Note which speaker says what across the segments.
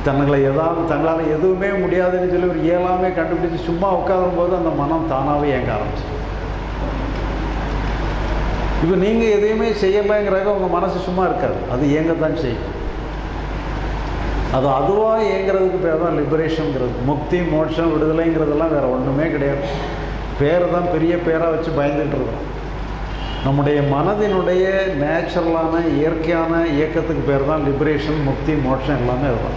Speaker 1: தங்களை ஏதாவது தங்களால் எதுவுமே முடியாதுன்னு சொல்லி ஒரு இயலாமே கண்டுபிடிச்சு சும்மா உட்காரும் போது அந்த மனம் தானாகவே இயங்க ஆரம்பிச்சு இப்போ நீங்கள் எதையுமே செய்யலைங்கிறாக உங்கள் மனசு சும்மா இருக்காது அது இயங்கத்தான் செய்யும் அது அதுவாக இயங்குறதுக்கு பேர் தான் லிபரேஷனுங்கிறது முக்தி மோட்சம் விடுதலைங்கிறதெல்லாம் வேறு ஒன்றுமே கிடையாது பேரை தான் பெரிய பேராக வச்சு பயந்துட்டு இருக்கோம் நம்முடைய மனதினுடைய நேச்சுரலான இயற்கையான இயக்கத்துக்கு பேர் தான் லிபரேஷன் முக்தி மோட்சம் எல்லாமே அதுதான்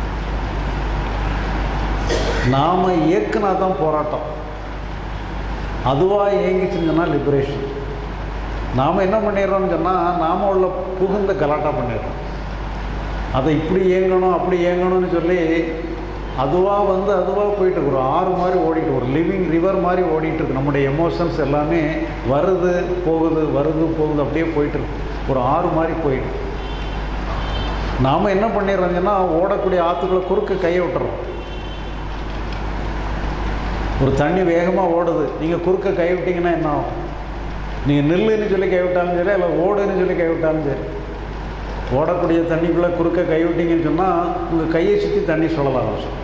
Speaker 1: நாம் இயக்குனா தான் போராட்டம் அதுவாக இயங்கிச்சுன்னு சொன்னால் லிபரேஷன் நாம் என்ன பண்ணிடுறோம்னு சொன்னால் நாம் உள்ள புகுந்த கலாட்டா பண்ணிடுறோம் அதை இப்படி இயங்கணும் அப்படி இயங்கணும்னு சொல்லி அதுவாக வந்து அதுவாக போயிட்டு இருக்கு. ஒரு ஆறு மாதிரி ஓடிட்டு ஒரு லிவிங் ரிவர் மாதிரி ஓடிட்டு இருக்கு நம்முடைய எமோஷன்ஸ் எல்லாமே வருது போகுது வருது போகுது அப்படியே போயிட்டு இருக்கு ஒரு ஆறு மாதிரி போயிட்டு நாம் என்ன பண்ணிடுறோங்கன்னா ஓடக்கூடிய ஆற்றுக்குள்ள குறுக்க கையை விட்டுறோம் ஒரு தண்ணி வேகமாக ஓடுது நீங்கள் குறுக்க கை விட்டீங்கன்னா என்ன ஆகும் நீங்கள் நில்லுன்னு சொல்லி கை விட்டாலும் சரி இல்லை ஓடுன்னு சொல்லி கை விட்டாலும் சரி ஓடக்கூடிய தண்ணிக்குள்ளே குறுக்க கை விட்டீங்கன்னு சொன்னால் உங்கள் கையை சுற்றி தண்ணி சுழல ஆரம்பிச்சிடும்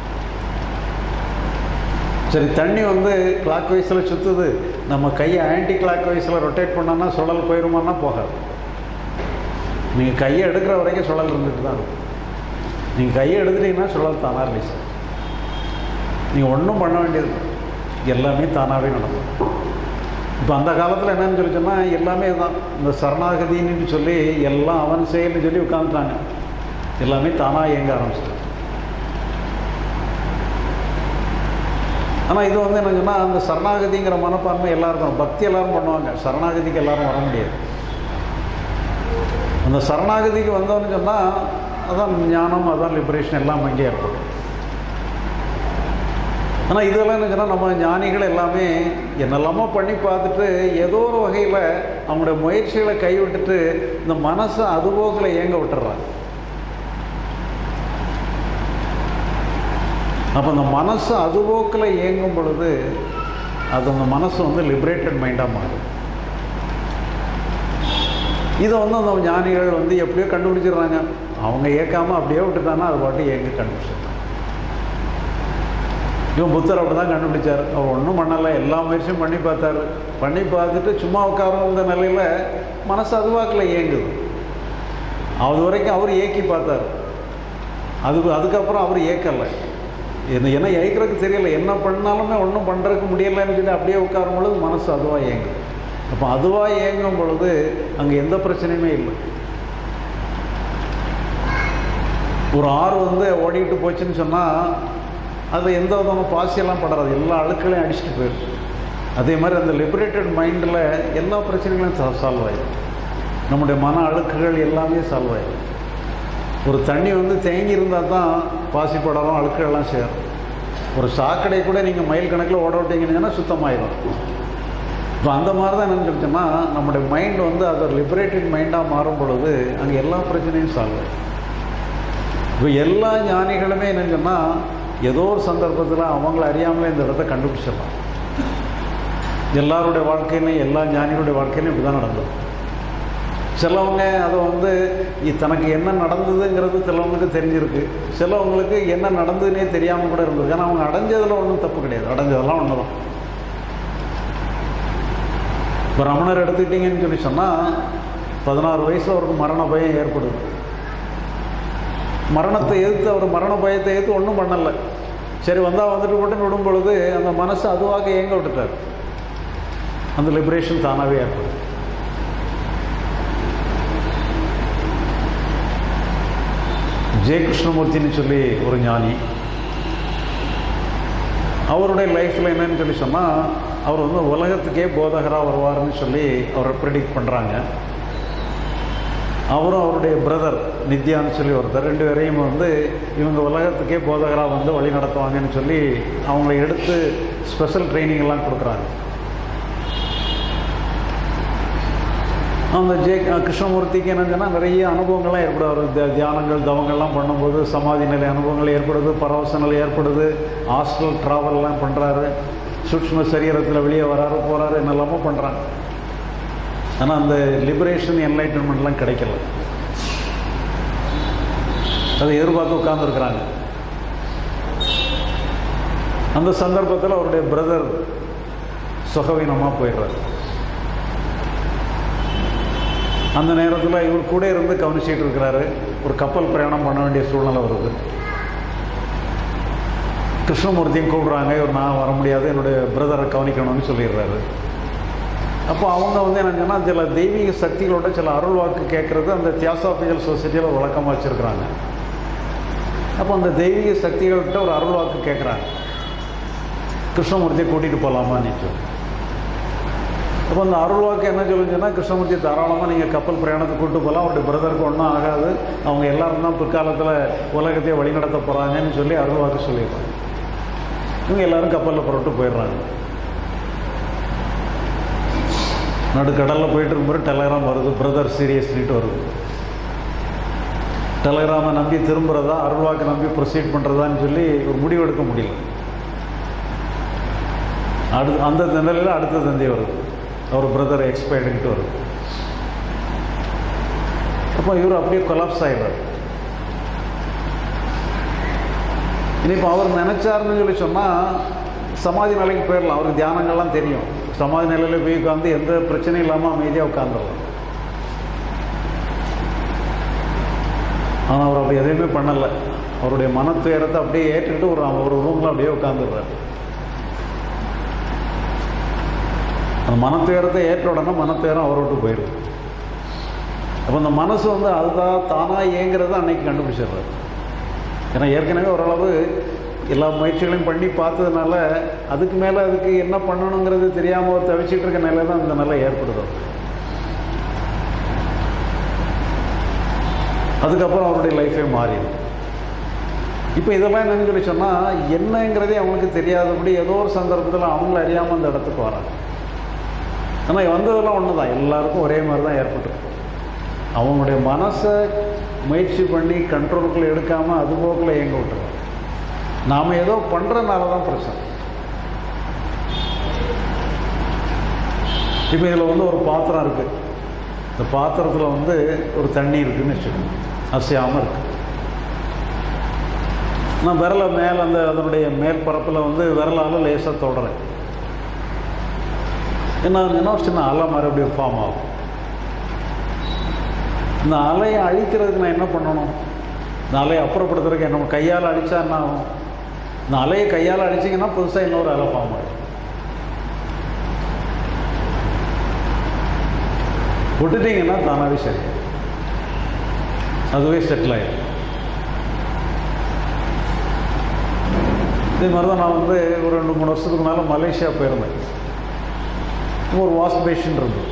Speaker 1: சரி தண்ணி வந்து கிளாக் வைஸில் சுற்றுது நம்ம கையை ஆன்டி கிளாக் வைஸில் ரொட்டேட் பண்ணோன்னா சுழல் போயிருமான்னா போகாது நீங்கள் கையை எடுக்கிற வரைக்கும் சுழல் இருந்துட்டு தான் இருக்கும் நீங்கள் கையை எடுத்துட்டீங்கன்னா சுழல் தானாக ரிலீஸ் நீங்கள் ஒன்றும் பண்ண வேண்டியது இல்லை. எல்லாமே தானாகவே நடக்கும் இப்போ அந்த காலத்தில் என்னன்னு சொல்லி சொன்னால் எல்லாமே தான் இந்த சரணாகதின்னு சொல்லி எல்லாம் அவன் செயல்னு சொல்லி உட்காந்துட்டாங்க எல்லாமே தானாக இயங்க ஆரம்பிச்சிட்டாங்க ஆனால் இது வந்து என்ன சொன்னால் அந்த சரணாகதிங்கிற மனப்பான்மை எல்லாருக்கும் பக்தி எல்லாரும் பண்ணுவாங்க சரணாகதிக்கு எல்லாரும் வர முடியாது அந்த சரணாகதிக்கு வந்தோன்னு சொன்னால் அதான் ஞானம் அதான் லிபரேஷன் எல்லாம் அங்கே ஏற்படும் ஆனால் இதெல்லாம் என்ன சொன்னால் நம்ம ஞானிகள் எல்லாமே என்னெல்லாமோ பண்ணி பார்த்துட்டு ஏதோ ஒரு வகையில் அவங்களுடைய முயற்சிகளை கைவிட்டுட்டு இந்த மனசை அதுபோக்கில் இயங்க விட்டுறாங்க அப்போ அந்த மனசு அதுபோக்கில் இயங்கும் பொழுது அது அந்த மனசு வந்து லிபரேட்டட் மைண்டாக மாறும் இதை வந்து அந்த ஞானிகள் வந்து எப்படியோ கண்டுபிடிச்சிடுறாங்க அவங்க இயக்காமல் அப்படியே விட்டுட்டாங்கன்னா அது பாட்டு இயங்க கண்டுபிடிச்சிடுறாங்க இவன் புத்தர் அப்படி தான் கண்டுபிடிச்சார் அவர் ஒன்றும் பண்ணலை எல்லா முயற்சியும் பண்ணி பார்த்தாரு பண்ணி பார்த்துட்டு சும்மா உட்கார்ந்த நிலையில் மனசு அதுவாக்கில் இயங்குது அது வரைக்கும் அவர் இயக்கி பார்த்தார் அது அதுக்கப்புறம் அவர் இயக்கலை என்ன என்ன இயக்கிறதுக்கு தெரியல என்ன பண்ணாலுமே ஒன்றும் பண்ணுறதுக்கு முடியலைன்னு சொல்லி அப்படியே உட்காரும் பொழுது மனசு அதுவாக இயங்குது அப்போ அதுவாக இயங்கும் பொழுது அங்கே எந்த பிரச்சனையுமே இல்லை ஒரு ஆறு வந்து ஓடிட்டு போச்சுன்னு சொன்னால் அது எந்த விதமான பாசியெல்லாம் படாது எல்லா அழுக்களையும் அடிச்சுட்டு போயிடும் அதே மாதிரி அந்த லிபரேட்டட் மைண்டில் எல்லா பிரச்சனைகளும் சால்வ் ஆயிடும் நம்முடைய மன அழுக்குகள் எல்லாமே சால்வ் ஆயிடும் ஒரு தண்ணி வந்து தேங்கி இருந்தால் தான் பாசி படரும் அழுக்குகள்லாம் சேரும் ஒரு சாக்கடை கூட நீங்கள் மைல் கணக்கில் ஓட விட்டீங்கன்னா சுத்தமாயிடும் இப்போ அந்த மாதிரி தான் என்னன்னு சொல்லிட்டோம்னா நம்முடைய மைண்ட் வந்து அது ஒரு லிபரேட்டட் மைண்டாக மாறும் பொழுது அங்கே எல்லா பிரச்சனையும் சால்வ் ஆயிடும் இப்போ எல்லா ஞானிகளுமே என்னன்னு சொன்னால் ஏதோ ஒரு சந்தர்ப்பத்தில் அவங்கள அறியாமலே இந்த இடத்த கண்டுபிடிச்சிடலாம் எல்லாருடைய வாழ்க்கையிலையும் எல்லா ஞானிகளுடைய வாழ்க்கையிலையும் இப்படி தான் நடந்தது சிலவங்க அதை வந்து இ- தனக்கு என்ன நடந்ததுங்கிறது சிலவங்களுக்கு தெரிஞ்சிருக்கு சிலவங்களுக்கு என்ன நடந்ததுன்னே தெரியாமல் கூட இருந்திருக்கு ஆனால் அவங்க அடைஞ்சதில் ஒன்றும் தப்பு கிடையாது அடைஞ்சதெல்லாம் ஒன்று தான் இப்போ ரமணர் எடுத்துக்கிட்டிங்கன்னு சொல்லி சொன்னால் பதினாறு வயசில் அவருக்கு மரண பயம் ஏற்படுது மரணத்தை எதிர்த்து அவர் மரண பயத்தை எதிர்த்து ஒன்றும் பண்ணலை சரி வந்தால் வந்துட்டு போட்டுன்னு விடும் பொழுது அந்த மனசு அதுவாக இயங்க விட்டுட்டார் அந்த லிபரேஷன் தானாகவே ஏற்படும் ஜெய கிருஷ்ணமூர்த்தின்னு சொல்லி ஒரு ஞானி அவருடைய லைஃப்பில் என்னன்னு சொல்லி சொன்னால் அவர் வந்து உலகத்துக்கே போதகராக வருவார்னு சொல்லி அவரை ப்ரிடிக்ட் பண்ணுறாங்க அவரும் அவருடைய பிரதர் நித்யான்னு சொல்லி ஒருத்தர் ரெண்டு பேரையும் வந்து இவங்க உலகத்துக்கே போதகராக வந்து வழி நடத்துவாங்கன்னு சொல்லி அவங்கள எடுத்து ஸ்பெஷல் ட்ரைனிங் எல்லாம் கொடுக்குறாங்க அந்த ஜே கிருஷ்ணமூர்த்திக்கு என்னதுன்னா நிறைய அனுபவங்கள்லாம் ஏற்படும் அவர் த- தியானங்கள் தவங்கள்லாம் பண்ணும்போது சமாதி நிலை அனுபவங்கள் ஏற்படுது பரவச நிலை ஏற்படுது ஹாஸ்டல் ட்ராவல்லாம் பண்ணுறாரு சூக்ஷ்ம சரீரத்தில் வெளியே வராரு போகிறாரு என்னெல்லாமோ பண்ணுறாங்க ஆனால் அந்த லிபரேஷன் என்லைட்டன்மெண்ட்லாம் கிடைக்கல அதை எதிர்பார்த்து உட்கார்ந்துருக்குறாங்க அந்த சந்தர்ப்பத்தில் அவருடைய பிரதர் சுகவீனமாக போயிடுறாரு அந்த நேரத்தில் இவர் கூட இருந்து கவனிச்சிட்டு இருக்கிறாரு ஒரு கப்பல் பிரயாணம் பண்ண வேண்டிய சூழ்நிலை வருது கிருஷ்ணமூர்த்தியும் கூப்பிட்றாங்க இவர் நான் வர முடியாது என்னுடைய பிரதரை கவனிக்கணும்னு சொல்லிடுறாரு அப்போ அவங்க வந்து என்ன சொன்னால் சில தெய்வீக சக்திகளோட சில அருள் வாக்கு கேட்குறது அந்த தியாசாபிக்கல் சொசைட்டியில் வழக்கமாக வச்சுருக்குறாங்க அப்போ அந்த தெய்வீக சக்திகள்கிட்ட ஒரு அருள் வாக்கு கேட்குறாங்க கிருஷ்ணமூர்த்தியை கூட்டிகிட்டு போகலாமா நிச்சயம் அப்போ அந்த அருள் வாக்கு என்ன சொல்லுச்சுன்னா கிருஷ்ணமூர்த்தி தாராளமாக நீங்கள் கப்பல் பிரயாணத்தை கூப்பிட்டு போகலாம் அவருடைய பிரதருக்கு ஒன்றும் ஆகாது அவங்க எல்லாரும் தான் பிற்காலத்தில் உலகத்தையே வழிநடத்த போகிறாங்கன்னு சொல்லி அருள் வாக்கு சொல்லிடுறாங்க இவங்க எல்லாரும் கப்பலில் புறப்பட்டு போயிடுறாங்க நடுக்கடலில் போயிட்டு இருக்கும்போது டெலகிராம் வருது பிரதர் சீரியஸ்னிட்டு வருது டெலகிராமை நம்பி திரும்புகிறதா அருள்வாக்கு நம்பி ப்ரொசீட் பண்ணுறதான்னு சொல்லி ஒரு முடிவு எடுக்க முடியல அடுத்து அந்த நிலையில் அடுத்த தந்தை வருது அவர் பிரதர் எக்ஸ்பயர்டுக்கிட்டு வருது அப்போ இவர் அப்படியே கொலாப்ஸ் ஆகிடுறாரு இனிப்போ அவர் நினைச்சாருன்னு சொல்லி சொன்னால் சமாதி நிலைக்கு போயிடலாம் அவருக்கு தியானங்கள்லாம் தெரியும் சமாதி நிலையில் போய் உட்காந்து எந்த பிரச்சனையும் இல்லாமல் அமைதியாக உட்காந்துடலாம் ஆனால் அவர் அப்படி எதையுமே பண்ணலை அவருடைய மன துயரத்தை அப்படியே ஏற்றுக்கிட்டு ஒரு ஒரு ரூமில் அப்படியே உட்காந்துடுறாரு அந்த மனத்துயரத்தை ஏற்ற உடனே மனத்துயரம் அவரை விட்டு போயிடும் அப்போ அந்த மனசு வந்து அதுதான் தானாக இயங்கிறத அன்னைக்கு கண்டுபிடிச்சிடுறாரு ஏன்னா ஏற்கனவே ஓரளவு எல்லா முயற்சிகளையும் பண்ணி பார்த்ததுனால அதுக்கு மேலே அதுக்கு என்ன பண்ணணுங்கிறது தெரியாமல் ஒரு தவிச்சிட்டு இருக்க நிலை தான் இந்த நிலை ஏற்படுது அதுக்கப்புறம் அவருடைய லைஃபே மாறிடும் இப்போ இதெல்லாம் என்னன்னு சொல்லி சொன்னால் என்னங்கிறதே அவங்களுக்கு தெரியாதபடி ஏதோ ஒரு சந்தர்ப்பத்தில் அவங்கள அறியாமல் அந்த இடத்துக்கு வராங்க ஆனால் வந்ததெல்லாம் ஒன்று தான் எல்லாருக்கும் ஒரே மாதிரி தான் ஏற்பட்டுருக்கு அவங்களுடைய மனசை முயற்சி பண்ணி கண்ட்ரோலுக்குள்ளே எடுக்காமல் அது போக்கில் இயங்க விட்டுருவோம் நாம் ஏதோ பண்ணுறதுனால தான் பிரச்சனை இப்போ இதில் வந்து ஒரு பாத்திரம் இருக்குது இந்த பாத்திரத்தில் வந்து ஒரு தண்ணி இருக்குதுன்னு வச்சுக்கோங்க அசையாமல் இருக்குது நான் விரலை மேலே அந்த அதனுடைய மேல் பரப்பில் வந்து விரலால் லேசாக தொடுறேன் என்ன ஆகுதுன்னா ஒரு சின்ன அலை மறுபடியும் ஃபார்ம் ஆகும் இந்த அலையை அழிக்கிறதுக்கு நான் என்ன பண்ணணும் இந்த அலையை அப்புறப்படுத்துறதுக்கு என்ன கையால் அழிச்சா என்ன ஆகும் இந்த அலையை கையால் அடிச்சிங்கன்னா புதுசாக இன்னொரு அலை ஃபார்ம் ஆகும் விட்டுட்டீங்கன்னா தானாகவே சரி அதுவே செட்டில் ஆகிடும் இதே மாதிரி தான் நான் வந்து ஒரு ரெண்டு மூணு வருஷத்துக்கு மேலே மலேசியா போயிருந்தேன் ஒரு வாஷ் பேஷன் இருந்தது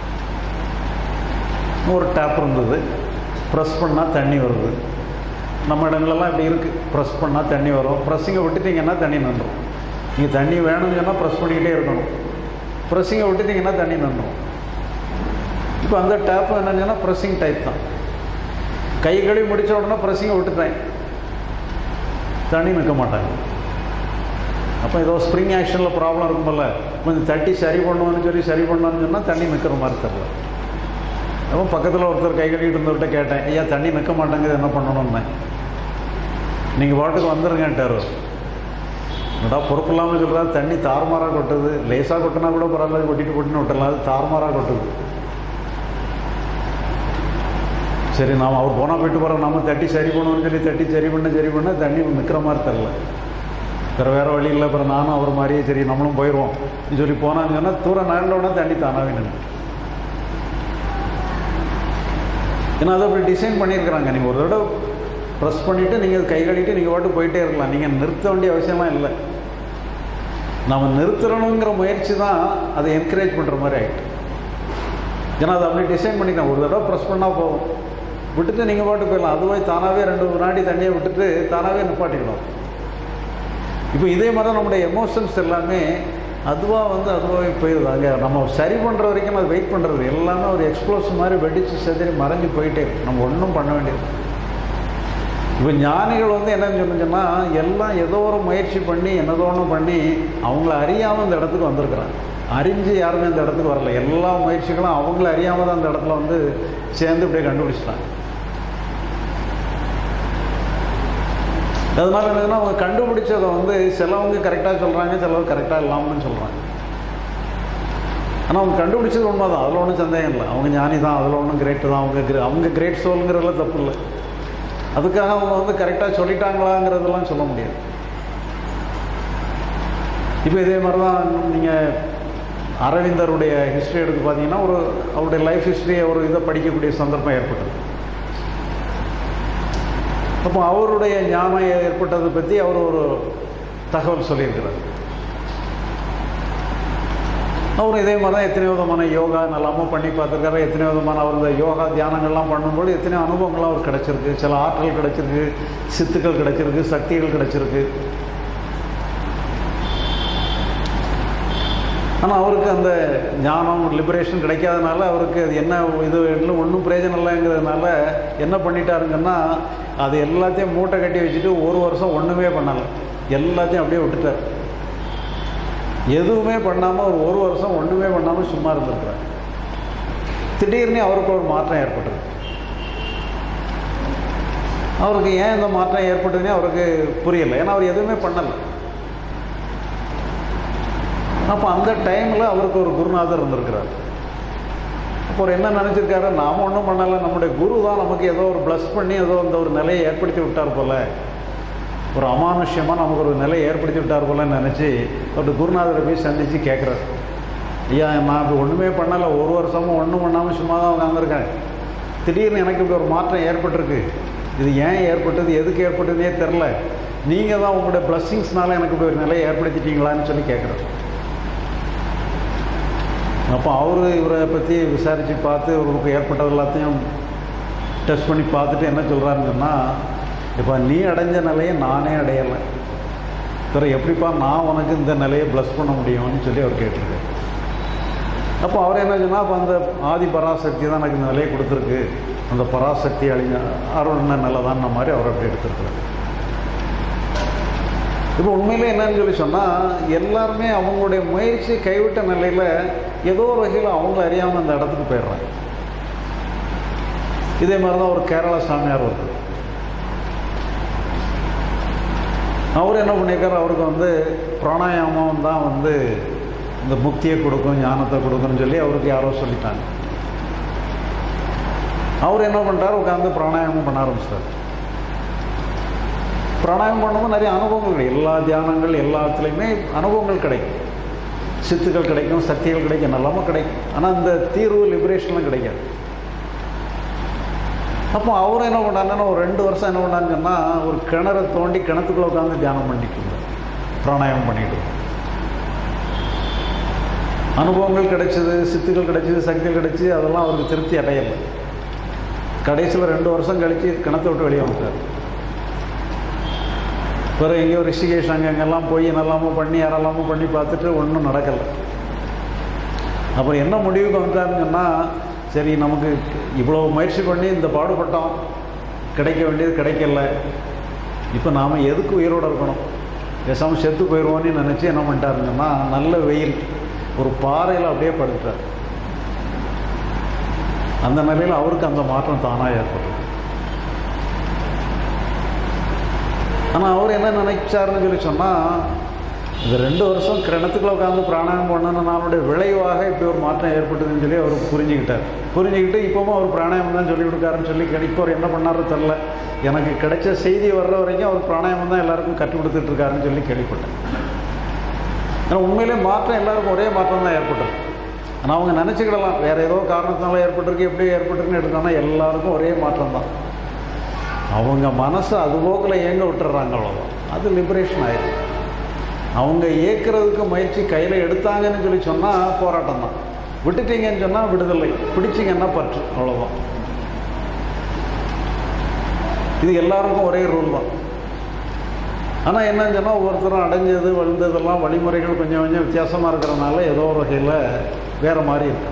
Speaker 1: ஒரு டேப் இருந்தது ப்ரெஸ் பண்ணால் தண்ணி வருது நம்ம இடங்களெல்லாம் இப்படி இருக்குது ப்ரெஸ் பண்ணால் தண்ணி வரும் ப்ரெஸ்ஸிங்கை விட்டுட்டிங்கன்னா தண்ணி நின்றும் நீங்கள் தண்ணி வேணும்னு சொன்னால் ப்ரெஸ் பண்ணிக்கிட்டே இருக்கணும் ப்ரெஸ்ஸிங்கை விட்டுட்டிங்கன்னா தண்ணி நின்றும் இப்போ அந்த டேப் என்னன்னா ப்ரெஸ்ஸிங் டைப் தான் கை கழுவி முடித்த உடனே ப்ரெஸ்ஸிங்கை விட்டுட்டேன் தண்ணி நிற்க மாட்டாங்க அப்போ ஏதோ ஸ்ப்ரிங் ஆக்ஷனில் ப்ராப்ளம் இருக்கும்போல கொஞ்சம் தட்டி சரி பண்ணுவோன்னு சொல்லி சரி பண்ணோன்னு சொன்னால் தண்ணி நிற்கிற மாதிரி தெரில அப்போ பக்கத்தில் ஒருத்தர் கை கட்டிட்டு இருந்தவர்கிட்ட கேட்டேன் ஐயா தண்ணி நிற்க மாட்டேங்குது என்ன பண்ணணும்னு நீங்கள் பாட்டுக்கு வந்துருங்கன்ட்டார் என்னடா பொறுப்பு இல்லாமல் சொல்கிறா தண்ணி தாறுமாறாக கொட்டுது லேசாக கொட்டினா கூட பரவாயில்ல கொட்டிட்டு கொட்டின்னு விட்டுறலாம் அது தாறுமாறாக கொட்டுது சரி நாம் அவர் போனால் போயிட்டு போகிறோம் நம்ம தட்டி சரி பண்ணுவோம்னு சொல்லி தட்டி சரி பண்ண சரி பண்ண தண்ணி நிற்கிற மாதிரி தெரில வேறு வேறு வழி இல்லை அப்புறம் நானும் அவர் மாதிரியே சரி நம்மளும் போயிடுவோம் சொல்லி போனான்னு சொன்னால் தூரம் நகர்ந்தோடனே தண்ணி தானாகவே நின்று ஏன்னா அதை அப்படி டிசைன் பண்ணியிருக்கிறாங்க நீங்கள் ஒரு தடவை ப்ரெஸ் பண்ணிவிட்டு நீங்கள் கை கழிட்டு நீங்கள் பாட்டு போயிட்டே இருக்கலாம் நீங்கள் நிறுத்த வேண்டிய அவசியம்லாம் இல்லை நம்ம நிறுத்தணுங்கிற முயற்சி தான் அதை என்கரேஜ் பண்ணுற மாதிரி ஆகிட்டு ஏன்னா அதை அப்படி டிசைன் பண்ணிக்கலாம் ஒரு தடவை ப்ரெஸ் பண்ணால் போகும் விட்டுட்டு நீங்கள் பாட்டு போயிடலாம் அதுவே தானாகவே ரெண்டு வினாடி தண்ணியை விட்டுட்டு தானாகவே நிப்பாட்டிக்கணும் இப்போ இதே மாதிரி தான் நம்முடைய எமோஷன்ஸ் எல்லாமே அதுவாக வந்து அதுவாகவே போயிடுது அங்கே நம்ம சரி பண்ணுற வரைக்கும் அது வெயிட் பண்ணுறது எல்லாமே ஒரு எக்ஸ்ப்ளோஸ் மாதிரி வெடிச்சு செதறி மறைஞ்சு போயிட்டே இருக்கு நம்ம ஒன்றும் பண்ண வேண்டியது இப்போ ஞானிகள் வந்து என்னன்னு சொன்னுச்சுன்னா எல்லாம் ஏதோ ஒரு முயற்சி பண்ணி என்னதோ ஒன்று பண்ணி அவங்கள அறியாமல் இந்த இடத்துக்கு வந்திருக்கிறாங்க அறிஞ்சு யாருமே இந்த இடத்துக்கு வரல எல்லா முயற்சிகளும் அவங்கள அறியாமல் தான் அந்த இடத்துல வந்து சேர்ந்து இப்படியே கண்டுபிடிச்சிட்டாங்க அதனால என்னதுன்னா அவங்க கண்டுபிடிச்சதை வந்து சிலவங்க கரெக்டாக சொல்கிறாங்க சிலவங்க கரெக்டாக இல்லாமல்னு சொல்கிறாங்க ஆனால் அவங்க கண்டுபிடிச்சது உண்மை தான் அதில் ஒன்றும் சந்தேகம் இல்லை அவங்க ஞானி தான் அதில் ஒன்றும் கிரேட்டு தான் அவங்க கிரே அவங்க கிரேட் சோலுங்கிறதுல தப்பு இல்லை அதுக்காக அவங்க வந்து கரெக்டாக சொல்லிட்டாங்களாங்கிறதெல்லாம் சொல்ல முடியாது இப்போ இதே மாதிரி தான் நீங்கள் அரவிந்தருடைய ஹிஸ்ட்ரி எடுத்து பார்த்தீங்கன்னா ஒரு அவருடைய லைஃப் ஹிஸ்ட்ரியை ஒரு இதை படிக்கக்கூடிய சந்தர்ப்பம் ஏற்பட்டது அப்போ அவருடைய ஞானம் ஏற்பட்டதை பற்றி அவர் ஒரு தகவல் சொல்லியிருக்கிறார் அவர் இதே மாதிரி தான் எத்தனை விதமான யோகா நல்லாமோ பண்ணி பார்த்துருக்காரு எத்தனை விதமான அவர் இந்த யோகா தியானங்கள்லாம் பண்ணும்போது எத்தனை அனுபவங்கள்லாம் அவர் கிடச்சிருக்கு சில ஆற்றல் கிடச்சிருக்கு சித்துக்கள் கிடச்சிருக்கு சக்திகள் கிடச்சிருக்கு ஆனால் அவருக்கு அந்த ஞானம் லிபரேஷன் கிடைக்காதனால அவருக்கு அது என்ன இது இல்லை ஒன்றும் பிரயோஜனம் இல்லைங்கிறதுனால என்ன பண்ணிட்டாருங்கன்னா அது எல்லாத்தையும் மூட்டை கட்டி வச்சுட்டு ஒரு வருஷம் ஒன்றுமே பண்ணலை எல்லாத்தையும் அப்படியே விட்டுட்டார் எதுவுமே பண்ணாமல் ஒரு ஒரு வருஷம் ஒன்றுமே பண்ணாமல் சும்மா இருந்திருக்கிறார் திடீர்னு அவருக்கு ஒரு மாற்றம் ஏற்பட்டது அவருக்கு ஏன் இந்த மாற்றம் ஏற்பட்டதுன்னே அவருக்கு புரியலை ஏன்னா அவர் எதுவுமே பண்ணலை அப்போ அந்த டைமில் அவருக்கு ஒரு குருநாதர் இருந்திருக்கிறார் அப்போ அவர் என்ன நினச்சிருக்காரு நாம் ஒன்றும் பண்ணலை நம்முடைய குரு தான் நமக்கு ஏதோ ஒரு ப்ளஸ் பண்ணி ஏதோ அந்த ஒரு நிலையை ஏற்படுத்தி விட்டார் போல் ஒரு அமானுஷ்யமாக நமக்கு ஒரு நிலையை ஏற்படுத்தி விட்டார் போலன்னு நினச்சி அவருடைய குருநாதரை போய் சந்தித்து கேட்குறாரு ஐயா நான் இப்போ ஒன்றுமே பண்ணலை ஒரு வருஷமும் ஒன்றும் பண்ணாமல் சும்மா தான் உட்காந்துருக்கேன் திடீர்னு எனக்கு இப்படி ஒரு மாற்றம் ஏற்பட்டிருக்கு இது ஏன் ஏற்பட்டது எதுக்கு ஏற்பட்டதுனே தெரில நீங்கள் தான் உங்களுடைய பிளஸ்ஸிங்ஸ்னால எனக்கு இப்படி ஒரு நிலையை ஏற்படுத்திட்டீங்களான்னு சொல்லி கேட்குறாரு அப்போ அவர் இவரை பற்றி விசாரித்து பார்த்து இவருக்கு ஏற்பட்டது எல்லாத்தையும் டெஸ்ட் பண்ணி பார்த்துட்டு என்ன சொல்கிறாருன்னு சொன்னால் இப்போ நீ அடைஞ்ச நிலையை நானே அடையலை பிற எப்படிப்பா நான் உனக்கு இந்த நிலையை ப்ளஸ் பண்ண முடியும்னு சொல்லி அவர் கேட்டிருக்காரு அப்போ அவர் என்ன சொன்னால் அப்போ அந்த ஆதி பராசக்தி தான் எனக்கு இந்த நிலையை கொடுத்துருக்கு அந்த பராசக்தி அழிஞ்ச அருண நிலை தான் மாதிரி அவர் அப்படி எடுத்திருக்கிறார் இப்போ உண்மையிலே என்னன்னு சொல்லி சொன்னால் எல்லாருமே அவங்களுடைய முயற்சி கைவிட்ட நிலையில் ஏதோ ஒரு வகையில் அவங்கள அறியாமல் அந்த இடத்துக்கு போயிடுறாங்க இதே மாதிரி தான் ஒரு கேரளா சாமியார் வருது அவர் என்ன பண்ணியிருக்காரு அவருக்கு வந்து பிராணாயாமம் தான் வந்து இந்த முக்தியை கொடுக்கும் ஞானத்தை கொடுக்கும்னு சொல்லி அவருக்கு யாரோ சொல்லிட்டாங்க அவர் என்ன பண்ணிட்டார் உட்காந்து பிராணாயாமம் பண்ண ஆரம்பிச்சிட்டார் பிராணாயாமம் பண்ணும்போது நிறைய அனுபவங்கள் கிடைக்கும் எல்லா தியானங்கள் எல்லாத்துலேயுமே அனுபவங்கள் கிடைக்கும் சித்துக்கள் கிடைக்கும் சக்திகள் கிடைக்கும் எல்லாமே கிடைக்கும் ஆனால் இந்த தீர்வு லிபரேஷன்லாம் கிடைக்காது அப்போ அவர் என்ன பண்ணாங்கன்னா ஒரு ரெண்டு வருஷம் என்ன பண்ணாங்கன்னா ஒரு கிணறை தோண்டி கிணத்துக்குள்ள உட்காந்து தியானம் பண்ணிட்டு இருந்தார் பிராணாயாமம் பண்ணிட்டு இருந்தார். அனுபவங்கள் கிடைச்சது சித்துக்கள் கிடைச்சது சக்திகள் கிடைச்சி அதெல்லாம் அவருக்கு திருப்தி அடையலை கடைசியில் ரெண்டு வருஷம் கழித்து கிணத்தை விட்டு வெளியே வந்துட்டார் பிறகு எங்கேயோ ரிஷிகேஷ் அங்கே அங்கெல்லாம் போய் என்னெல்லாமோ பண்ணி யாரெல்லாமோ பண்ணி பார்த்துட்டு ஒன்றும் நடக்கலை அப்புறம் என்ன முடிவுக்கு வந்துட்டாருன்னு சொன்னால் சரி நமக்கு இவ்வளோ முயற்சி பண்ணி இந்த பாடுபட்டோம் கிடைக்க வேண்டியது கிடைக்கல இப்போ நாம் எதுக்கு உயிரோடு இருக்கணும் பேசாமல் செத்து போயிடுவோன்னு நினச்சி என்ன பண்ணிட்டாருங்கன்னா நல்ல வெயில் ஒரு பாறையில் அப்படியே படுத்துட்டார் அந்த நிலையில் அவருக்கு அந்த மாற்றம் தானாக ஏற்பட்டது ஆனால் அவர் என்ன நினைச்சாருன்னு சொல்லி சொன்னால் இந்த ரெண்டு வருஷம் கிணத்துக்குள்ள உட்காந்து பிராணாயாமம் பண்ணனாலுடைய விளைவாக இப்படி ஒரு மாற்றம் ஏற்பட்டதுன்னு சொல்லி அவர் புரிஞ்சுக்கிட்டார் புரிஞ்சுக்கிட்டு இப்போவும் அவர் பிராணாயாமம் தான் சொல்லி கொடுக்காருன்னு சொல்லி இப்போ அவர் என்ன பண்ணாரோ தெரில எனக்கு கிடைச்ச செய்தி வர்ற வரைக்கும் அவர் பிராணாயாமம் தான் எல்லாருக்கும் கற்றுக் கொடுத்துட்டு இருக்காருன்னு சொல்லி கேள்விப்பட்டேன் ஆனால் உண்மையிலே மாற்றம் எல்லாருக்கும் ஒரே மாற்றம் தான் ஏற்பட்டது ஆனால் அவங்க நினச்சிக்கிடலாம் வேறு ஏதோ காரணத்தினால ஏற்பட்டிருக்கு எப்படி ஏற்பட்டிருக்குன்னு எடுத்தோம்னா எல்லாருக்கும் ஒரே மாற்றம் தான் அவங்க மனசை அது போக்கில் இயங்க விட்டுறாங்க அவ்வளோதான் அது லிபரேஷன் ஆயிடும் அவங்க இயக்கிறதுக்கு முயற்சி கையில் எடுத்தாங்கன்னு சொல்லி சொன்னால் போராட்டம் தான் விட்டுட்டீங்கன்னு சொன்னால் விடுதலை பிடிச்சிங்கன்னா பற்று அவ்வளோதான் இது எல்லாருக்கும் ஒரே ரூல் தான் ஆனால் என்னன்னு சொன்னால் ஒவ்வொருத்தரும் அடைஞ்சது வளர்ந்ததெல்லாம் வழிமுறைகள் கொஞ்சம் கொஞ்சம் வித்தியாசமாக இருக்கிறனால ஏதோ ஒரு வகையில் வேறு மாதிரி இருக்கு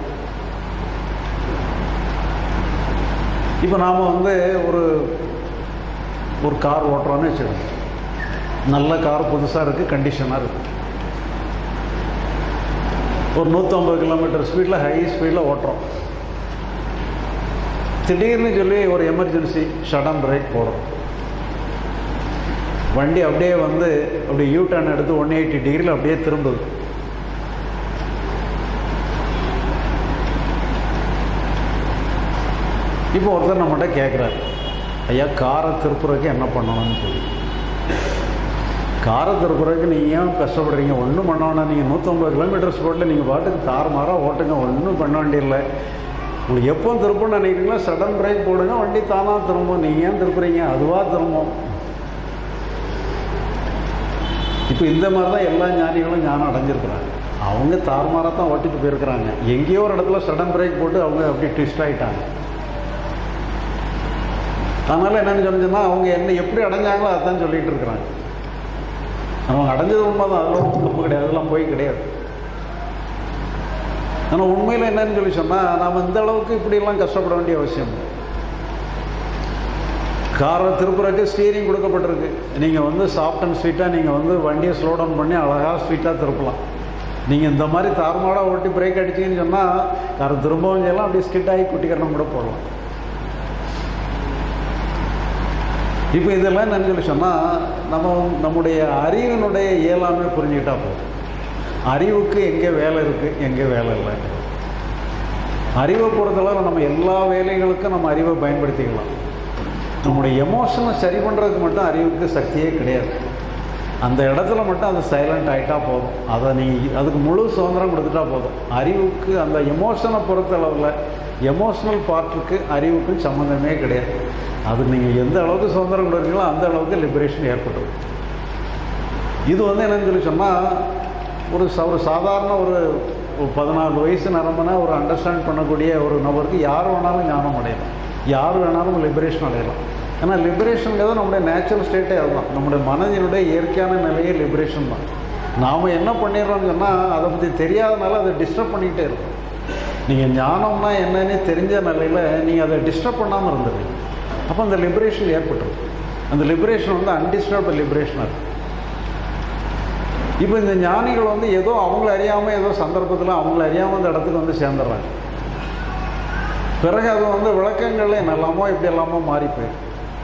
Speaker 1: இப்போ நாம் வந்து ஒரு ஒரு கார் ஓட்டுறோன்னு வச்சுக்கோங்க நல்ல கார் புதுசாக இருக்குது கண்டிஷனாக இருக்குது ஒரு நூற்றம்பது கிலோமீட்டர் ஸ்பீடில் ஹை ஸ்பீடில் ஓட்டுறோம் திடீர்னு சொல்லி ஒரு எமர்ஜென்சி ஷடன் பிரேக் போடுறோம் வண்டி அப்படியே வந்து அப்படியே யூ டர்ன் எடுத்து ஒன் எயிட்டி டிகிரியில் அப்படியே திரும்புது இப்போ ஒருத்தர் நம்மகிட்ட கேட்குறாரு ஐயா காரை திருப்புறதுக்கு என்ன பண்ணணும்னு சொல்லி காரை திருப்புறதுக்கு நீங்கள் ஏன் கஷ்டப்படுறீங்க ஒன்றும் பண்ண வேணாம் நீங்கள் நூற்றம்பது கிலோமீட்டர் ஸ்போர்ட்டில் நீங்கள் பாட்டுக்கு தாறுமாறாக ஓட்டுங்க ஒன்றும் பண்ண வேண்டியதில்லை உங்களுக்கு எப்போ திருப்பணும்னு நினைக்கிறீங்களோ சடன் பிரேக் போடுங்க வண்டி தானாக திரும்பும் நீங்கள் ஏன் திருப்புறீங்க அதுவாக திரும்பும் இப்போ இந்த மாதிரி தான் எல்லா ஞானிகளும் ஞானம் அடைஞ்சிருக்கிறாங்க அவங்க தாறுமாறாக தான் ஓட்டிட்டு போயிருக்கிறாங்க எங்கேயோ ஒரு இடத்துல சடன் பிரேக் போட்டு அவங்க அப்படி ட்விஸ்ட் ஆகிட்டாங்க அதனால் என்னென்னு சொன்னீங்கன்னா அவங்க என்ன எப்படி அடைஞ்சாங்களோ அதான் சொல்லிகிட்டு இருக்கிறாங்க அவங்க அடைஞ்சது உண்மை தான் அதெல்லாம் ஒண்ணும் தப்பு கிடையாது அதெல்லாம் போய் கிடையாது ஆனால் உண்மையில் என்னன்னு சொல்லி சொன்னால் நாம் இந்த அளவுக்கு இப்படியெல்லாம் கஷ்டப்பட வேண்டிய அவசியம் இல்லை காரை திருப்புறதுக்கு ஸ்டீரிங் கொடுக்கப்பட்டிருக்கு நீங்கள் வந்து சாஃப்ட் அண்ட் ஸ்வீட்டாக நீங்கள் வந்து வண்டியை ஸ்லோ டவுன் பண்ணி அழகாக ஸ்வீட்டாக திருப்பலாம் நீங்கள் இந்த மாதிரி தாறுமாடாக ஓட்டி பிரேக் அடிச்சிங்கன்னு சொன்னால் காரை திரும்பவும் செய்யலாம் அப்படியே ஸ்கிட் ஆகி குட்டிக்கரணம் கூட போடலாம் இப்போ இதெல்லாம் என்னன்னு சொல்லி சொன்னால் நம்ம நம்முடைய அறிவினுடைய இயலாமை புரிஞ்சுக்கிட்டா போதும் அறிவுக்கு எங்கே வேலை இருக்குது எங்கே வேலை இல்லை அறிவை பொறுத்தளவு நம்ம எல்லா வேலைகளுக்கும் நம்ம அறிவை பயன்படுத்திக்கலாம் நம்முடைய எமோஷனை சரி பண்ணுறதுக்கு மட்டும் அறிவுக்கு சக்தியே கிடையாது அந்த இடத்துல மட்டும் அது சைலண்ட் ஆகிட்டா போதும் அதை நீ அதுக்கு முழு சுதந்திரம் கொடுத்துட்டா போதும் அறிவுக்கு அந்த எமோஷனை பொறுத்தளவில் எமோஷ்னல் பார்ட்டுக்கு அறிவுக்கும் சம்மந்தமே கிடையாது அது நீங்கள் எந்த அளவுக்கு சுதந்திரம் கொடுக்குறீங்களோ அந்த அளவுக்கு லிபரேஷன் ஏற்பட்டுரும் இது வந்து என்னன்னு சொல்லி சொன்னால் ஒரு ச ஒரு சாதாரண ஒரு ஒரு பதினாலு வயசு நிரம்பினா ஒரு அண்டர்ஸ்டாண்ட் பண்ணக்கூடிய ஒரு நபருக்கு யார் வேணாலும் ஞானம் அடையலாம் யார் வேணாலும் லிபரேஷன் அடையலாம் ஏன்னா லிபரேஷனுங்கிறது நம்முடைய நேச்சுரல் ஸ்டேட்டே அதுதான் நம்முடைய மனதினுடைய இயற்கையான நிலையே லிபரேஷன் தான் நாம் என்ன பண்ணிடுறோம்னு சொன்னால் அதை பற்றி தெரியாதனால அதை டிஸ்டர்ப் பண்ணிக்கிட்டே இருக்கும் நீங்கள் ஞானம்னா என்னன்னு தெரிஞ்ச நிலையில் நீங்கள் அதை டிஸ்டர்ப் பண்ணாமல் இருந்துடுறீங்க அப்போ அந்த லிபரேஷன் ஏற்பட்டுரும் அந்த லிபரேஷன் வந்து அன்டிஸ்டர்ப்டு லிபரேஷனாக இருக்கும் இப்போ இந்த ஞானிகள் வந்து ஏதோ அவங்கள அறியாமல் ஏதோ சந்தர்ப்பத்தில் அவங்கள அறியாமல் அந்த இடத்துக்கு வந்து சேர்ந்துடுறாங்க பிறகு அது வந்து விளக்கங்கள்ல என்னெல்லாமோ இப்படி எல்லாமோ மாறி போயிடும்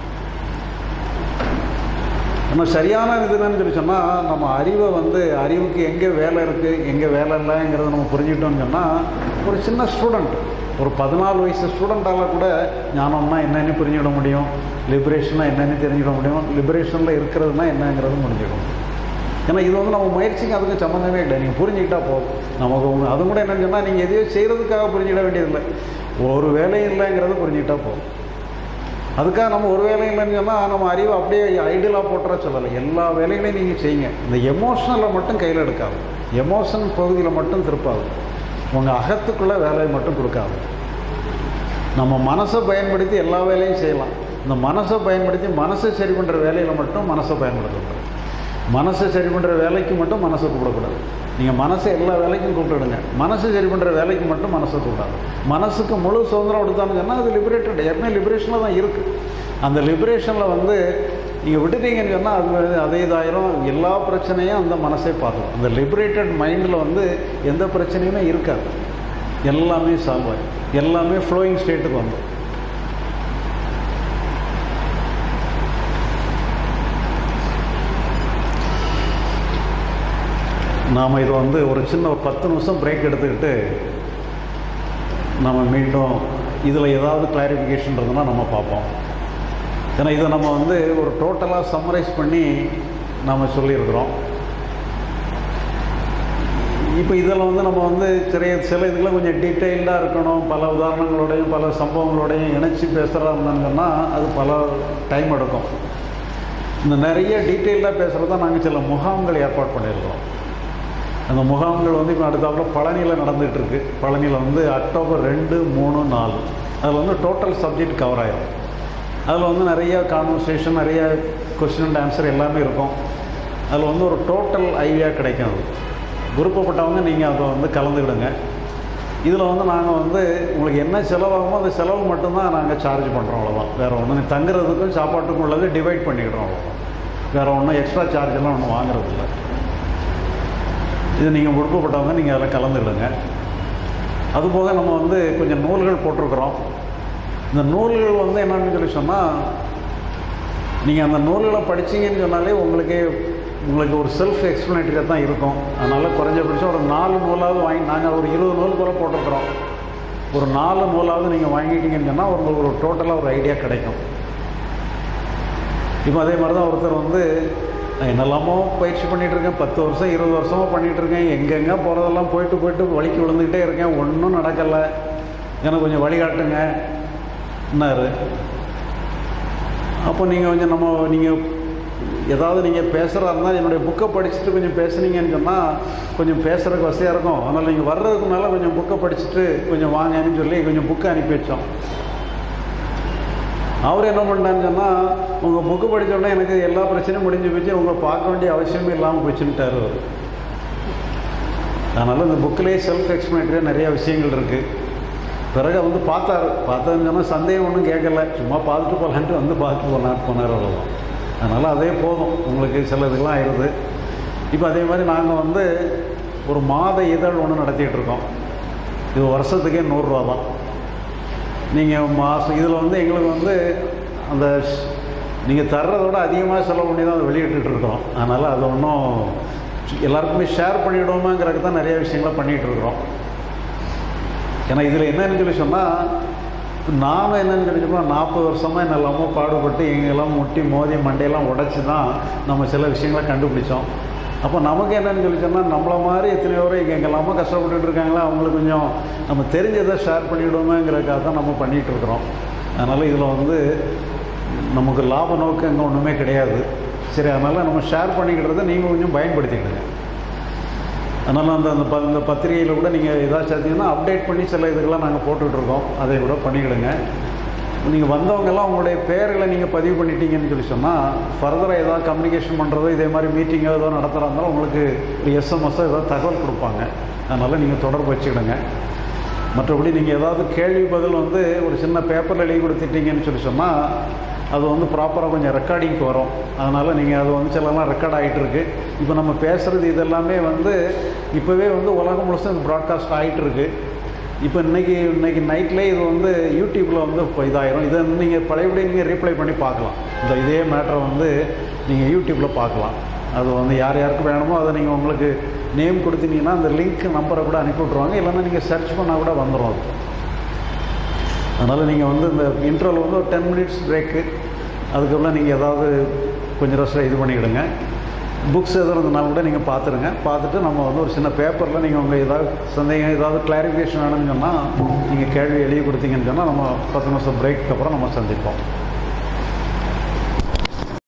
Speaker 1: நம்ம சரியான இது என்னன்னு சொல்லி சொன்னால் நம்ம அறிவை வந்து அறிவுக்கு எங்கே வேலை இருக்குது எங்கே வேலை இல்லைங்கிறத நம்ம புரிஞ்சுக்கிட்டோம்னு சொன்னால் ஒரு சின்ன ஸ்டூடெண்ட் ஒரு பதினாலு வயசு ஸ்டூடெண்ட்டால் கூட ஞானம்னா என்னென்னு புரிஞ்சுக்கிட முடியும் லிபரேஷன்னா என்னென்னு தெரிஞ்சுக்க முடியும் லிபரேஷனில் இருக்கிறதுனா என்னங்கிறது முடிஞ்சுக்கணும் ஏன்னா இது வந்து நம்ம முயற்சிக்கு அதுக்கு சம்மந்தமே இல்லை நீங்கள் புரிஞ்சுக்கிட்டா போதும் நமக்கு ஒன்று அது கூட என்னன்னு சொன்னால் நீங்கள் எதையோ செய்கிறதுக்காக புரிஞ்சிட வேண்டியதில்லை ஒரு வேலையும் இல்லைங்கிறத புரிஞ்சுக்கிட்டா போதும் அதுக்காக நம்ம ஒரு வேலையும் இல்லைன்னு சொன்னால் நம்ம அறிவை அப்படியே ஐடியலாக போட்டுற சொல்லலை எல்லா வேலைகளையும் நீங்கள் செய்யுங்க இந்த எமோஷனலை மட்டும் கையில் எடுக்காது எமோஷன் பகுதியில் மட்டும் திருப்பாது உங்கள் அகத்துக்குள்ளே வேலையை மட்டும் கொடுக்காது நம்ம மனசை பயன்படுத்தி எல்லா வேலையும் செய்யலாம் இந்த மனசை பயன்படுத்தி மனசை சரி பண்ணுற வேலையில் மட்டும் மனசை பயன்படுத்தக்கூடாது மனசை சரி பண்ணுற வேலைக்கு மட்டும் மனசை கூப்பிடக்கூடாது நீங்கள் மனசை எல்லா வேலைக்கும் கூப்பிட்டுடுங்க மனசை சரி பண்ணுற வேலைக்கு மட்டும் மனசை கூப்பிடாது மனசுக்கு முழு சுதந்திரம் கொடுத்தான்னு சொன்னால் அது லிபரேட்டட் ஏற்கனவே லிபரேஷனில் தான் இருக்குது அந்த லிபரேஷனில் வந்து நீங்கள் விட்டுட்டீங்கன்னு சொன்னால் அது வந்து அதே இதாயிரம் எல்லா பிரச்சனையும் அந்த மனசை பார்த்துக்கும் அந்த லிபரேட்டட் மைண்டில் வந்து எந்த பிரச்சனையுமே இருக்காது எல்லாமே சால்வ் ஆகும் எல்லாமே ஃப்ளோயிங் ஸ்டேட்டுக்கு வந்துடும் நாம் இதை வந்து ஒரு சின்ன ஒரு பத்து நிமிஷம் பிரேக் எடுத்துக்கிட்டு நம்ம மீண்டும் இதில் ஏதாவது கிளாரிஃபிகேஷன் இருந்ததுன்னா நம்ம பார்ப்போம் ஏன்னா இதை நம்ம வந்து ஒரு டோட்டலாக சம்மரைஸ் பண்ணி நாம் சொல்லியிருக்கிறோம் இப்போ இதில் வந்து நம்ம வந்து சில சில இதில் கொஞ்சம் டீட்டெயில்டாக இருக்கணும் பல உதாரணங்களோடையும் பல சம்பவங்களோடையும் இணைச்சி பேசுகிறதா இருந்தாங்கன்னா அது பல டைம் எடுக்கும் இந்த நிறைய டீட்டெயிலாக பேசுகிறது தான் நாங்கள் சில முகாம்கள் ஏற்பாடு பண்ணியிருக்கிறோம் அந்த முகாம்கள் வந்து இப்போ அடுத்தாப்புல பழனியில் நடந்துகிட்டு இருக்கு பழனியில் வந்து அக்டோபர் ரெண்டு மூணு நாலு அதில் வந்து டோட்டல் சப்ஜெக்ட் கவர் ஆகிடும் அதில் வந்து நிறைய கான்வர்சேஷன் நிறைய கொஸ்டின் அண்ட் ஆன்சர் எல்லாமே இருக்கும் அதில் வந்து ஒரு டோட்டல் ஐடியா கிடைக்கும் அது விருப்பப்பட்டவங்க நீங்கள் அதை வந்து கலந்துக்கிடுங்க இதில் வந்து நாங்கள் வந்து உங்களுக்கு என்ன செலவாகுமோ அந்த செலவு மட்டும்தான் நாங்கள் சார்ஜ் பண்ணுறோம் அவ்வளோதான் வேறு ஒன்று தங்குறதுக்கும் சாப்பாட்டுக்கும் உள்ளது டிவைட் பண்ணிக்கிடுறோம் அவ்வளோதான் வேறு ஒன்றும் எக்ஸ்ட்ரா சார்ஜெல்லாம் ஒன்றும் வாங்குறதில்ல இது நீங்கள் விருப்பப்பட்டவங்க நீங்கள் அதில் கலந்துக்கிடுங்க அதுபோக நம்ம வந்து கொஞ்சம் நூல்கள் போட்டிருக்கிறோம் இந்த நூல்கள் வந்து என்னன்னு சொல்லி சொன்னால் நீங்கள் அந்த நூல்களை படிச்சீங்கன்னு சொன்னாலே உங்களுக்கே உங்களுக்கு ஒரு செல்ஃப் எக்ஸ்ப்ளனேட்டரியாக தான் இருக்கும் அதனால் குறைஞ்சபட்சம் ஒரு நாலு நூலாவது வாங்கி நாங்கள் ஒரு இருபது நூல் போல் போட்டிருக்கிறோம் ஒரு நாலு நூலாவது நீங்கள் வாங்கிட்டீங்கன்னு சொன்னால் உங்களுக்கு ஒரு டோட்டலாக ஒரு ஐடியா கிடைக்கும் இப்போ அதே மாதிரி தான் ஒருத்தர் வந்து நான் என்னெல்லாமோ பயிற்சி பண்ணிகிட்டு இருக்கேன் பத்து வருஷம் இருபது வருஷமாக பண்ணிகிட்டு இருக்கேன் எங்கெங்கே போகிறதெல்லாம் போயிட்டு போயிட்டு வழிக்கு விழுந்துக்கிட்டே இருக்கேன் ஒன்றும் நடக்கலை எனக்கு கொஞ்சம் வழிகாட்டுங்க என்னாரு அப்போ நீங்கள் கொஞ்சம் நம்ம நீங்கள் ஏதாவது நீங்கள் பேசுகிறா இருந்தால் என்னுடைய புக்கை படிச்சுட்டு கொஞ்சம் பேசுனீங்கன்னு சொன்னால் கொஞ்சம் பேசுகிறதுக்கு வசதியாக இருக்கும் அதனால் நீங்கள் வர்றதுக்கு முன்னால் கொஞ்சம் புக்கை படிச்சுட்டு கொஞ்சம் வாங்கன்னு சொல்லி கொஞ்சம் புக்கை அனுப்பி வச்சோம் அவர் என்ன பண்ணான்னு சொன்னால் உங்கள் புக்கு படித்தோடனே எனக்கு எல்லா பிரச்சனையும் முடிஞ்சு போச்சு உங்களை பார்க்க வேண்டிய அவசியமே இல்லாமல் போச்சுன்ட்டார் அவர் அதனால் இந்த புக்கிலேயே செல்ஃப் எக்ஸ்பிளேட்டரியாக நிறையா விஷயங்கள் இருக்குது பிறகு வந்து பார்த்தாரு பார்த்ததுன்னு சொன்னால் சந்தேகம் ஒன்றும் கேட்கல சும்மா பார்த்துட்டு போகலான்ட்டு வந்து பார்த்து போனார் போனார் அவ்வளோதான் அதனால் அதே போதும் உங்களுக்கு சில இதுக்கெல்லாம் ஆயிடுது இப்போ அதே மாதிரி நாங்கள் வந்து ஒரு மாத இதழ் ஒன்று நடத்திட்டு இருக்கோம் இது வருஷத்துக்கே நூறுரூவா தான் நீங்கள் மாதம் இதில் வந்து எங்களுக்கு வந்து அந்த நீங்கள் தர்றதை விட அதிகமாக செலவு பண்ணி தான் அதை வெளியிட்டு இருக்கிறோம் அதனால் அது ஒன்றும் எல்லாருக்குமே ஷேர் பண்ணிவிடுவோமாங்கிறதுக்கு தான் நிறைய விஷயங்களை பண்ணிகிட்டு இருக்கிறோம் ஏன்னா இதில் என்னன்னு சொல்லி சொன்னால் நானும் என்னன்னு சொல்லி சொன்னால் நாற்பது வருஷமாக என்னெல்லாமோ பாடுபட்டு எங்கெல்லாம் முட்டி மோதி மண்டையெல்லாம் உடச்சி தான் நம்ம சில விஷயங்களை கண்டுபிடிச்சோம் அப்போ நமக்கு என்னன்னு சொல்லி சொன்னால் நம்மளை மாதிரி எத்தனையோ பேர் இங்கே எங்கெல்லாமோ கஷ்டப்பட்டுட்டு இருக்காங்களா அவங்களுக்கு கொஞ்சம் நம்ம தெரிஞ்சதை ஷேர் பண்ணிவிடுவோமேங்கிறதுக்காக தான் நம்ம பண்ணிகிட்டு இருக்கிறோம் அதனால் இதில் வந்து நமக்கு லாப நோக்கம் இங்கே ஒன்றுமே கிடையாது சரி அதனால் நம்ம ஷேர் பண்ணிக்கிட்டதை நீங்கள் கொஞ்சம் பயன்படுத்திக்கிடுங்க அதனால் அந்த அந்த ப இந்த பத்திரிகையில் கூட நீங்கள் ஏதாச்சும் பார்த்தீங்கன்னா அப்டேட் பண்ணி சில இதுக்கெல்லாம் நாங்கள் போட்டுட்ருக்கோம் அதை கூட பண்ணிக்கிடுங்க நீங்கள் வந்தவங்கெல்லாம் உங்களுடைய பெயர்களை நீங்கள் பதிவு பண்ணிட்டீங்கன்னு சொல்லி சொன்னால் ஃபர்தராக ஏதாவது கம்யூனிகேஷன் பண்ணுறதோ இதே மாதிரி மீட்டிங்கோ ஏதோ நடத்துகிறா இருந்தாலும் உங்களுக்கு ஒரு எஸ்எம்எஸ்ஸோ ஏதாவது தகவல் கொடுப்பாங்க அதனால் நீங்கள் தொடர்பு வச்சுக்கிடுங்க மற்றபடி நீங்கள் ஏதாவது கேள்வி பதில் வந்து ஒரு சின்ன பேப்பரில் எழுதி கொடுத்துட்டீங்கன்னு சொல்லி சொன்னால் அது வந்து ப்ராப்பராக கொஞ்சம் ரெக்கார்டிங்க்கு வரும் அதனால் நீங்கள் அது வந்து சிலலாம் ரெக்கார்ட் ஆகிட்டு இருக்கு இப்போ நம்ம பேசுகிறது இதெல்லாமே வந்து இப்போவே வந்து உலகம் முழுசும் ப்ராட்காஸ்ட் ஆகிட்டு இருக்கு இப்போ இன்றைக்கி இன்றைக்கி நைட்லேயே இது வந்து யூடியூப்பில் வந்து இப்போ இதாயிரும் இதை நீங்கள் பழையபடி நீங்கள் ரீப்ளை பண்ணி பார்க்கலாம் இந்த இதே மேட்டரை வந்து நீங்கள் யூடியூப்பில் பார்க்கலாம் அது வந்து யார் யாருக்கு வேணுமோ அதை நீங்கள் உங்களுக்கு நேம் கொடுத்தீங்கன்னா அந்த லிங்க் நம்பரை கூட அனுப்பி விட்ருவாங்க இல்லைன்னா நீங்கள் சர்ச் பண்ணால் கூட வந்துடும் அது அதனால் நீங்கள் வந்து இந்த இன்ட்ரோவில் வந்து ஒரு டென் மினிட்ஸ் பிரேக்கு அதுக்கப்புறம் நீங்கள் ஏதாவது கொஞ்சம் ரெஸ்ட்டாக இது பண்ணிக்கிடுங்க புக்ஸ் எதுவும் இருந்ததுனால கூட நீங்கள் பார்த்துருங்க பார்த்துட்டு நம்ம வந்து ஒரு சின்ன பேப்பரில் நீங்கள் உங்கள் ஏதாவது சந்தேகம் ஏதாவது கிளாரிஃபிகேஷன் வேணும்னு சொன்னால் நீங்கள் கேள்வி எழுதி கொடுத்தீங்கன்னு சொன்னால் நம்ம பத்து நிமிஷம் பிரேக்கு அப்புறம் நம்ம சந்திப்போம்